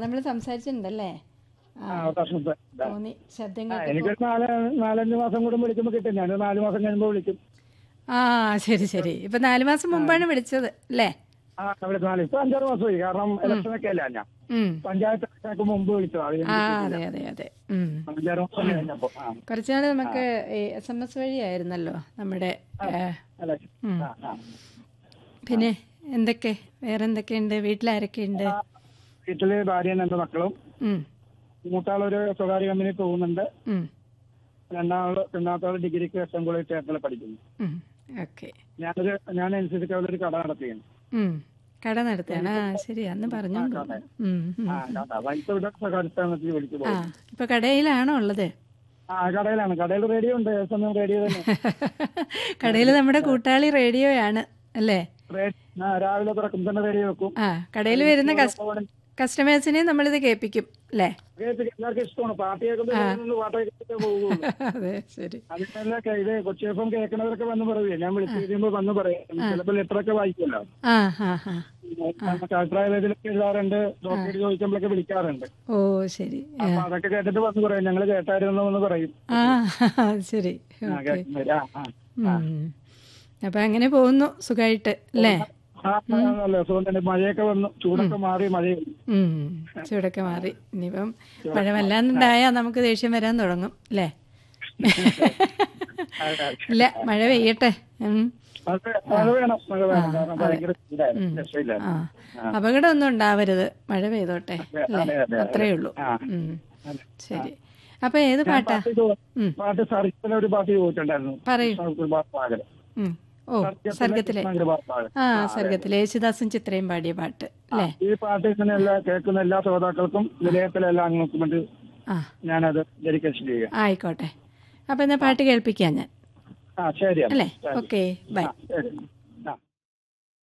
നമ്മൾ സംസാരിച്ചിട്ടുണ്ടല്ലേ ആ ആ വർഷത്തെ തോന്നി ശബ്ദം ആ കേട്ടപ്പോ എനിക്കൊരു നാല് നാലഞ്ച് മാസം കൂടെ വിളിക്കുമ്പോൾ കിട്ടും ഞാൻ നാല് മാസം കഴിയുമ്പോൾ വിളിക്കും ആ ശരി ശരി ഇപ്പൊ നാല് മാസം മുമ്പാണ് വിളിച്ചത് അല്ലേ ആ വിളിക്കും നാല് ഇപ്പൊ അഞ്ചാറ് മാസമായി കാരണം ഇലക്ഷൻ ഒക്കെ അല്ല ഞാൻ ഉം പഞ്ചായത്ത് ഇലക്ഷനൊക്കെ മുമ്പ് വിളിച്ചു അത് ആ കഴിഞ്ഞ് അതെ അതെ അതെ ഉം അഞ്ചാറ് മാസം കഴിഞ്ഞപ്പോ ആ കുറച്ചുനാൾ നമുക്ക് എസ് എം എസ് വഴിയായിരുന്നല്ലോ നമ്മുടെ ഏ, ഇലക്ഷൻ ഉം. ആ ആ പിന്നെ എന്തൊക്കെ വേറെ എന്തൊക്കെയുണ്ട് വീട്ടിലാരൊക്കെയുണ്ട് ആ, വീട്ടില് ഭാര്യയും രണ്ട് മക്കളും ഉം മൂത്താളൊരു സ്വകാര്യ കമ്പനി പോകുന്നുണ്ട് ഉം രണ്ടാമത് രണ്ടാമത്തെ ആള് ഡിഗ്രിക്ക് എസ് എം കോളേജ് ചേർത്തല പഠിക്കുന്നു ഉം ഓക്കെ ഞാനൊരു ഞാൻ അനുസരിച്ച് ഒരു കട നടത്തിയാണ് ഉം കട നടത്തുകയാണ് ആ ശരി അന്ന് പറഞ്ഞു ഉം ഉം. ആ കട വൈകിട്ട് സ്വകാര്യസ്ഥാനത്തിൽ വിളിച്ചു ആ പോകും ഇപ്പൊ കടയിലാണോ ഉള്ളത് ആ കടയിലാണ് കടയിൽ റേഡിയോ ഉണ്ട് എസ് എം റേഡിയോ തന്നെ കടയിൽ നമ്മുടെ കൂട്ടാളി റേഡിയോയാണ് അല്ലേ റേ- ആ, രാവിലെ തുറക്കും തന്നെ റേഡിയോ വെക്കും ആ കടയിൽ വരുന്ന കസ് കസ്റ്റമേഴ്സിനെ നമ്മളിത് കേൾപ്പിക്കും അല്ലേ കേട്ട് എല്ലാവർക്കും ഇഷ്ടമാണ് പാട്ട് കേൾക്കുമ്പോൾ പാട്ട് കേൾച്ചിട്ടേ പോകുള്ളൂ അതെ ശരി അതിനല്ല ഇത് കൊച്ചി എഫ് എം കേൾക്കണവരൊക്കെ വന്ന് പറയൂ ഞാൻ വിളിച്ചു കഴിയുമ്പോൾ വന്ന് പറയും ചിലപ്പോൾ ലെറ്ററൊക്കെ വായിക്കുമല്ലോ ആ ഹാ ഹാ നമുക്ക് അഭിപ്രായത്തിലൊക്കെ എഴുതാറുണ്ട് ഡോക്ടർ ചോദിക്കുമ്പോഴൊക്കെ വിളിക്കാറുണ്ട് ഓ ശരി അപ്പൊ അതൊക്കെ കേട്ടിട്ട് വന്ന് പറയും ഞങ്ങൾ കേട്ടായിരുന്നു എന്ന് പറയും ആ ശരി ആ, ഓക്കെ കേൾക്കുന്നവര്. ആ, ആ. അപ്പൊ അങ്ങനെ പോകുന്നു സുഖമായിട്ട് അല്ലേ ആ, ആ, നല്ല സുഖം തന്നെ മഴയൊക്കെ വന്നു ചൂടൊക്കെ മാറി മഴയും ഉം ചൂടൊക്കെ മാറി ഇനിയിപ്പം മഴ വല്ലാണ്ടായാ നമുക്ക് ദേഷ്യം വരാൻ തുടങ്ങും അല്ലേ ഇല്ല മഴ പെയ്യട്ടെ ഉം. അത് മഴ വേണം മഴ വേണം കാരണം ഭയങ്കര ചൂടായിരുന്നു രക്ഷയില്ല ആ അപകടമൊന്നും ഉണ്ടാവരുത് മഴ പെയ്തോട്ടെ അല്ലേ അതെ, അതെ, അത്രേ ഉള്ളൂ ആ. ഉം. അതെ. ശരി അപ്പൊ ഏത് പാട്ടാ പാട്ട് ചോ- ഉം. പാട്ട് സർക്കിലെ ഒരു പാട്ട് ചോദിച്ചിട്ടുണ്ടായിരുന്നു പറയൂ പാട്ട് ഉം. ഓ സർഗത്തിലെ പാട്ട് ആ സർഗത്തിലെ യേശുദാസും ചിത്രയും പാടിയ പാട്ട് അല്ലേ ഈ പാട്ട് ഇങ്ങനെ എല്ലാ കേൾക്കുന്ന എല്ലാ ശ്രോതാക്കൾക്കും നിലയത്തിലെ എല്ലാ അംഗങ്ങൾക്കും വേണ്ടി ആ ഞാനത് ഡെഡിക്കേഷൻ ചെയ്യുക ആയിക്കോട്ടെ അപ്പൊ എന്നാ പാട്ട് കേൾപ്പിക്കാം ഞാൻ ആ ശരി അല്ലേ ഓക്കെ ബൈ ആ ശരി